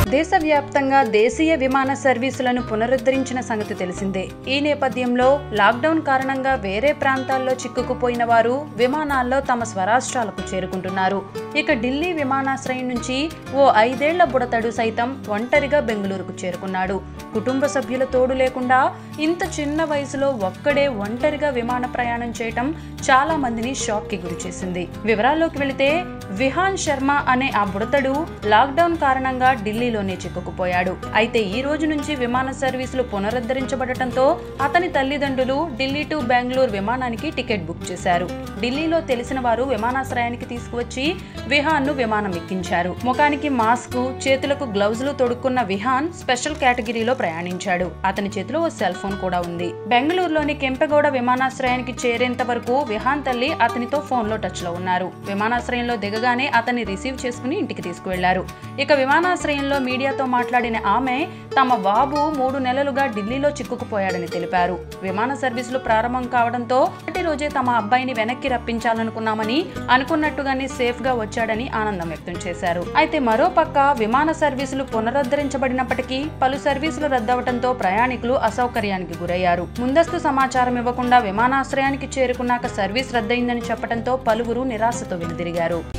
దేశవ్యాప్తంగా దేశీయ విమాన సర్వీసులను పునరుద్ధరించిన సంగతి తెలిసిందే ఈ నేపథ్యంలో లాక్డౌన్ కారణంగా వేరే ప్రాంతాల్లో చిక్కుకుపోయిన వారు విమానాల్లో తమ స్వరాష్ట్రాలకు చేరుకుంటున్నారు ఇక ఢిల్లీ విమానాశ్రయం నుంచి ఓ ఐదేళ్ల బుడతడు సైతం ఒంటరిగా బెంగళూరుకు చేరుకున్నాడు కుటుంబ సభ్యుల తోడు లేకుండా ఇంత చిన్న వయసులో ఒక్కడే ఒంటరిగా విమాన ప్రయాణం చేయటం చాలా మందిని షాక్ కి గురి చేసింది వివరాల్లోకి వెళితే విహాన్ శర్మ అనే ఆ బుడతడు లాక్డౌన్ కారణంగా ఢిల్లీలోనే చిక్కుకుపోయాడు అయితే ఈ రోజు నుంచి విమాన సర్వీసులు పునరుద్ధరించబడటంతో అతని తల్లిదండ్రులు ఢిల్లీ టు బెంగళూరు విమానానికి టికెట్ బుక్ చేశారు ఢిల్లీలో తెలిసిన వారు విమానాశ్రయానికి తీసుకువచ్చి విహాన్ ను విమానం ఎక్కించారు ముఖానికి మాస్క్ చేతులకు గ్లౌజులు తొడుక్కున్న విహాన్ స్పెషల్ కేటగిరీలో ప్రయాణించాడు అతని చేతిలో ఓ సెల్ ఫోన్ కూడా ఉంది బెంగళూరులోని కెంపెగౌడ విమానాశ్రయానికి చేరేంత వరకు విహాన్ తల్లి అతనితో ఫోన్ లో టచ్ లో ఉన్నారు విమానాశ్రయంలో దిగగానే అతన్ని రిసీవ్ చేసుకుని ఇంటికి తీసుకువెళ్లారు ఇక విమానాశ్రయంలో మీడియాతో మాట్లాడిన ఆమె తమ బాబు మూడు నెలలుగా ఢిల్లీలో చిక్కుకుపోయాడని తెలిపారు విమాన సర్వీసులు ప్రారంభం కావడంతో మొదటి రోజే తమ అబ్బాయిని వెనక్కి రప్పించాలనుకున్నామని అనుకున్నట్టుగానే సేఫ్ గా వచ్చాడని ఆనందం వ్యక్తం చేశారు అయితే మరో పక్క విమాన సర్వీసులు పునరుద్ధరించబడినప్పటికీ పలు సర్వీసులు రద్దవడంతో ప్రయాణికులు అసౌకర్యానికి గురయ్యారు ముందస్తు సమాచారం ఇవ్వకుండా విమానాశ్రయానికి చేరుకున్నాక సర్వీస్ రద్దయిందని చెప్పడంతో పలువురు నిరాశతో వెనుదిరిగారు